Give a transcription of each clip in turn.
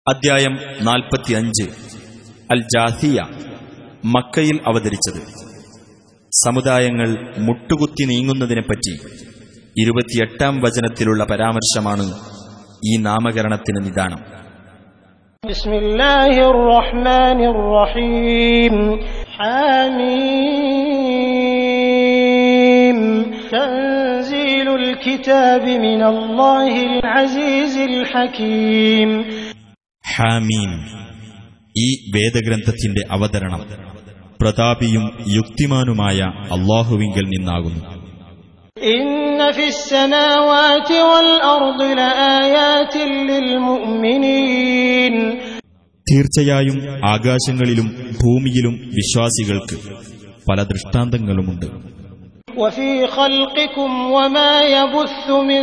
അദ്ധ്യായം നാൽപ്പത്തിയഞ്ച് അൽ ജാഹിയ മക്കയിൽ അവതരിച്ചത് സമുദായങ്ങൾ മുട്ടുകുത്തി നീങ്ങുന്നതിനെപ്പറ്റി ഇരുപത്തിയെട്ടാം വചനത്തിലുള്ള പരാമർശമാണ് ഈ നാമകരണത്തിന് നിദാനം بسم الله الرحمن الرحيم حميم تنزيل الكتاب من الله العزيز الحكيم ഹാമീം ഈ വേദഗ്രന്ഥത്തിന്റെ അവതരണം പ്രതാപിയും യുക്തിമാനുമായ അള്ളാഹുവിങ്കൽ നിന്നാകുന്നു إن في السماوات والأرض لآيات للمؤمنين തീർച്ചയായും ആകാശങ്ങളിലും ഭൂമിയിലും വിശ്വാസികൾക്ക് പല ദൃഷ്ടാന്തങ്ങളുമുണ്ട് وفي خلقكم وما يبث من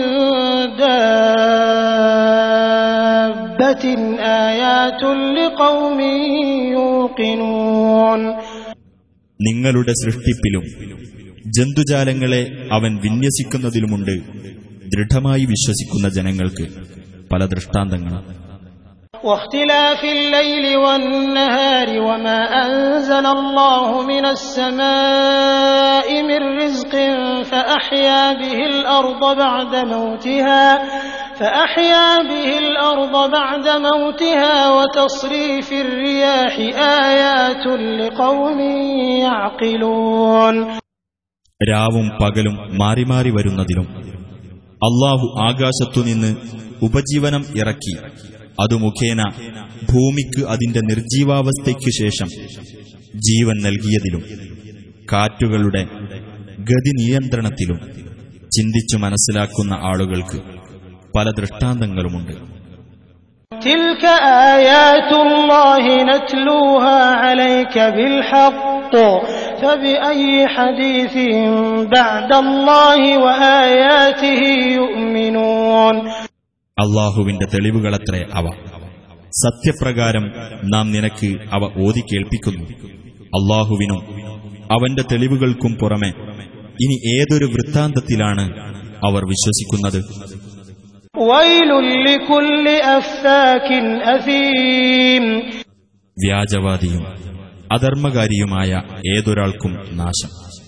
دابة آيات لقوم يوقنون നിങ്ങളുടെ സൃഷ്ടിപ്പിലും ജന്തുജാലങ്ങളെ അവൻ വിന്യസിക്കുന്നതിലുമുണ്ട് ദൃഢമായി വിശ്വസിക്കുന്ന ജനങ്ങൾക്ക് പല ദൃഷ്ടാന്തങ്ങൾ واختلاف الليل والنهار وما أنزل الله من السماء من رزق فأحيا به الأرض بعد موتها فأحيا به الأرض بعد موتها وتصريف الرياح آيات لقوم يعقلون രാവും പകലും മാറി മാറി വരുന്നതിലും അള്ളാഹു ആകാശത്തുനിന്ന് ഉപജീവനം ഇറക്കി അതു മുഖേന ഭൂമിക്ക് അതിന്റെ നിർജീവാവസ്ഥയ്ക്കു ശേഷം ജീവൻ നൽകിയതിലും കാറ്റുകളുടെ ഗതി നിയന്ത്രണത്തിലും ചിന്തിച്ചു മനസ്സിലാക്കുന്ന ആളുകൾക്ക് പല ദൃഷ്ടാന്തങ്ങളുമുണ്ട് تلك آيات الله نتلوها عليك بالحق فبأي حديث بعد الله وآياته يؤمنون അള്ളാഹുവിന്റെ തെളിവുകളത്രേ അവ സത്യപ്രകാരം നാം നിനക്ക് അവ ഓതി കേൾപ്പിക്കുന്നു അള്ളാഹുവിനും അവന്റെ തെളിവുകൾക്കും പുറമെ ഇനി ഏതൊരു വൃത്താന്തത്തിലാണ് അവർ വിശ്വസിക്കുന്നത് ويل لكل أفاك أثيم വ്യാജവാദിയും അധർമ്മകാരിയുമായ ഏതൊരാൾക്കും നാശം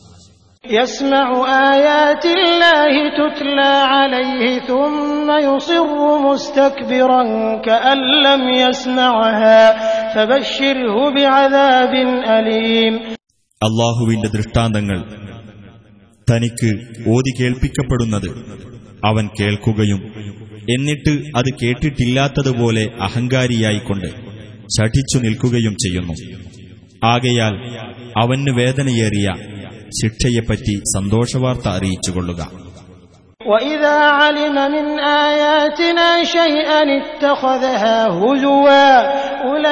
يسمع آيات الله تتلى عليه ثم يصر مستكبرا كأن لم يسمعها فبشره بعذاب أليم അള്ളാഹുവിന്റെ ദൃഷ്ടാന്തങ്ങൾ തനിക്ക് ഓതി കേൾപ്പിക്കപ്പെടുന്നത് അവൻ കേൾക്കുകയും എന്നിട്ട് അത് കേട്ടിട്ടില്ലാത്തതുപോലെ അഹങ്കാരിയായിക്കൊണ്ട് ശഠിച്ചു നിൽക്കുകയും ചെയ്യുന്നു ആകയാൽ അവന് വേദനയേറിയ ശിക്ഷയെപ്പറ്റി സന്തോഷവാർത്ത അറിയിച്ചുകൊള്ളുക وإذا علم من آياتنا شيئا اتخذها هزوا